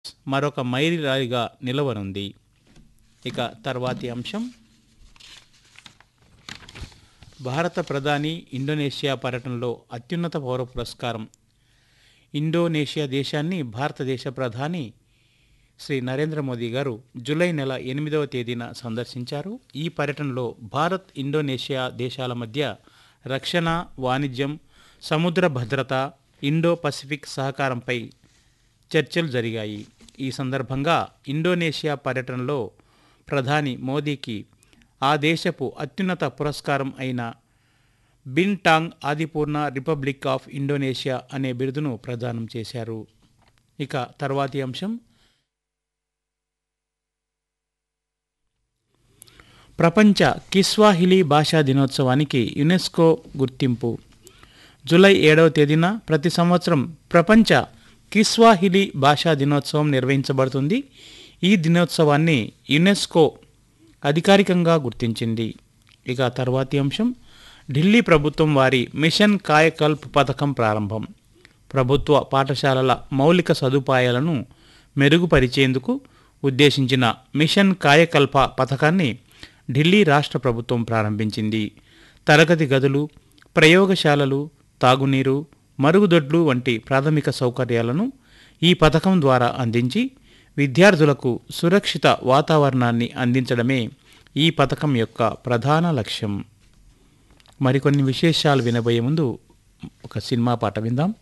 మరొక మైలురాయిగా నిలవనుంది ఇక తర్వాతి అంశం భారత ప్రధాని ఇండోనేషియా పర్యటనలో అత్యున్నత పౌర పురస్కారం ఇండోనేషియా దేశాన్ని భారతదేశ ప్రధాని శ్రీ నరేంద్ర మోదీ గారు జూలై నెల ఎనిమిదవ తేదీన సందర్శించారు ఈ పర్యటనలో భారత్ ఇండోనేషియా దేశాల మధ్య రక్షణ వాణిజ్యం సముద్ర భద్రత ఇండో పసిఫిక్ సహకారంపై చర్చలు జరిగాయి ఈ సందర్భంగా ఇండోనేషియా పర్యటనలో ప్రధాని మోదీకి ఆ దేశపు అత్యున్నత పురస్కారం అయిన Bintang Adipurna republic of Indonesia అనే బిరుదును ప్రదానం చేశారు ఇక తర్వాతి అంశం ప్రపంచ కిస్వాహిలీ భాషా దినోత్సవానికి యునెస్కో గుర్తింపు జూలై ఏడవ తేదీన ప్రతి సంవత్సరం ప్రపంచ కిస్వాహిలీ భాషా దినోత్సవం నిర్వహించబడుతుంది ఈ దినోత్సవాన్ని యునెస్కో అధికారికంగా గుర్తించింది ఇక తర్వాతి అంశం ఢిల్లీ ప్రభుత్వం వారి మిషన్ కాయకల్ప్ పథకం ప్రారంభం ప్రభుత్వ పాఠశాలల మౌలిక సదుపాయాలను మెరుగుపరిచేందుకు ఉద్దేశించిన మిషన్ కాయకల్ప పథకాన్ని ఢిల్లీ రాష్ట్ర ప్రభుత్వం ప్రారంభించింది తరగతి గదులు ప్రయోగశాలలు తాగునీరు మరుగుదొడ్లు వంటి ప్రాథమిక సౌకర్యాలను ఈ పథకం ద్వారా అందించి విద్యార్థులకు సురక్షిత వాతావరణాన్ని అందించడమే ఈ పథకం యొక్క ప్రధాన లక్ష్యం మరికొన్ని విశేషాలు వినబోయే ముందు ఒక సినిమా పాట విందాం